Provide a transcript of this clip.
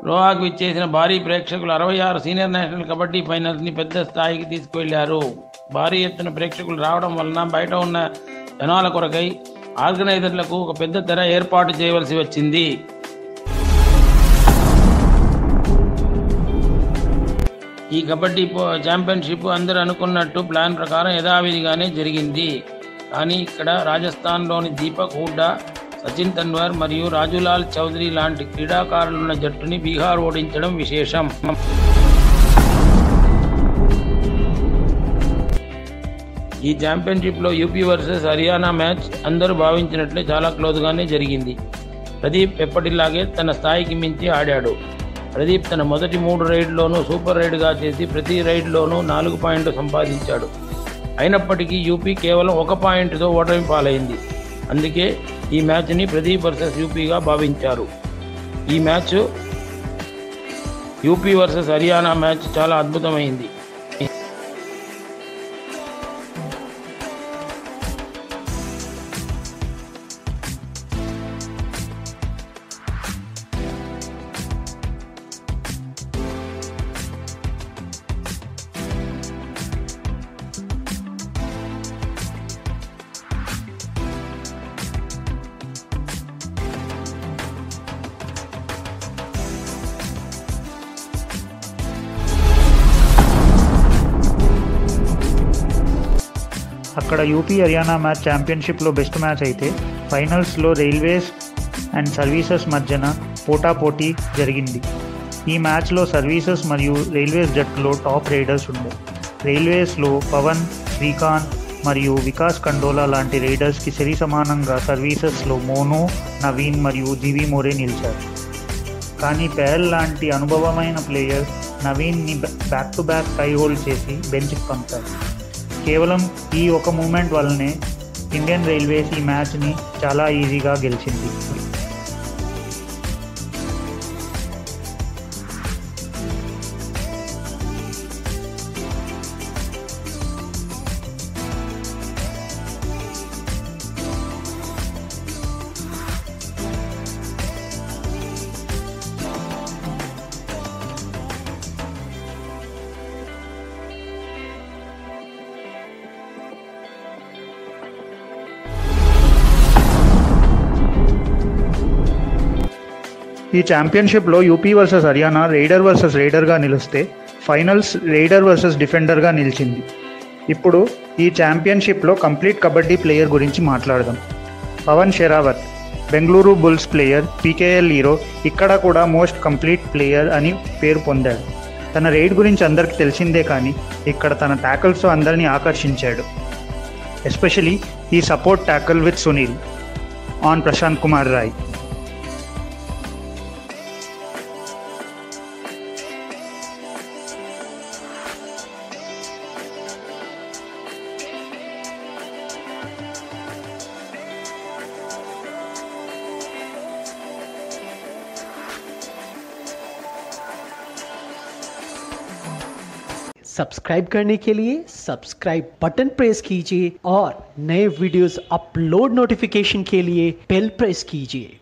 రోహాకు ఇచ్చేసిన భారీ ప్రేక్షకులు అరవై ఆరు సీనియర్ నేషనల్ కబడ్డీ ఫైనల్స్ని పెద్ద స్థాయికి తీసుకువెళ్లారు భారీ ఎత్తున ప్రేక్షకులు రావడం వలన బయట ఉన్న జనాల కొరకై ఆర్గనైజర్లకు ఒక పెద్ద తెర ఏర్పాటు చేయవలసి వచ్చింది ఈ కబడ్డీ పో- ఛాంపియన్షిప్ అందరూ అనుకున్నట్టు ప్లాన్ ప్రకారం యథావిధిగానే జరిగింది కానీ ఇక్కడ రాజస్థాన్లోని దీపక్ హూడ్డా సచిన్ తన్వర్ మరియు రాజులాల్ చౌదరి లాంటి క్రీడాకారులున్న జట్టుని బీహార్ ఓడించడం విశేషం ఈ ఛాంపియన్షిప్లో యూపీ వర్సెస్ హర్యానా మ్యాచ్ అందరూ భావించినట్లే చాలా క్లోజ్గానే జరిగింది ప్రదీప్ ఎప్పటిలాగే తన స్థాయికి మించి ఆడాడు ప్రదీప్ తన మొదటి మూడు రైడ్లోనూ సూపర్ రైడ్గా చేసి ప్రతి రైడ్లోనూ నాలుగు పాయింట్లు సంపాదించాడు అయినప్పటికీ యూపీ కేవలం ఒక పాయింట్తో ఓటమి పాలైంది అందుకే ఈ మ్యాచ్ని ప్రదీప్ వర్సెస్ యూపీగా భావించారు ఈ match UP versus Haryana match చాలా అద్భుతమైంది అక్కడ యూపీ హర్యానా మ్యాచ్ ఛాంపియన్షిప్లో బెస్ట్ మ్యాచ్ అయితే ఫైనల్స్లో రైల్వేస్ అండ్ సర్వీసెస్ మధ్యన పోటాపోటీ జరిగింది ఈ మ్యాచ్లో సర్వీసెస్ మరియు రైల్వేస్ జట్టులో టాప్ రైడర్స్ ఉండే రైల్వేస్లో పవన్ శ్రీకాంత్ మరియు వికాస్ కండోలా లాంటి రైడర్స్కి సరి సమానంగా సర్వీసెస్లో మోను నవీన్ మరియు జీవి మోరే నిలిచారు కానీ పేల్ లాంటి అనుభవమైన ప్లేయర్ నవీన్ని back to back thigh hold చేసి బెంచ్కి పంపారు కేవలం ఈ ఒక మూమెంట్ వల్లనే ఇండియన్ రైల్వేస్ ఈ మ్యాచ్ని చాలా ఈజీగా గెలిచింది ఈ ఛాంపియన్షిప్లో UP versus Haryana raider versus రైడర్గా నిలిస్తే ఫైనల్స్ రైడర్ వర్సెస్ డిఫెండర్గా నిలిచింది ఇప్పుడు ఈ ఛాంపియన్షిప్లో కంప్లీట్ కబడ్డీ ప్లేయర్ గురించి మాట్లాడదాం Pawan Sehrawat Bengaluru Bulls player PKL hero ఇక్కడ కూడా మోస్ట్ కంప్లీట్ ప్లేయర్ అని పేరు పొందాడు తన రైడ్ గురించి అందరికీ తెలిసిందే కానీ ఇక్కడ తన ట్యాకిల్స్తో అందరినీ ఆకర్షించాడు ఎస్పెషలీ ఈ support tackle with Sunil on Prashant Kumar Rai subscribe करने के लिए सब्सक्राइब बटन प्रेस कीजिए और नए वीडियोस अपलोड नोटिफिकेशन के लिए बेल प्रेस कीजिए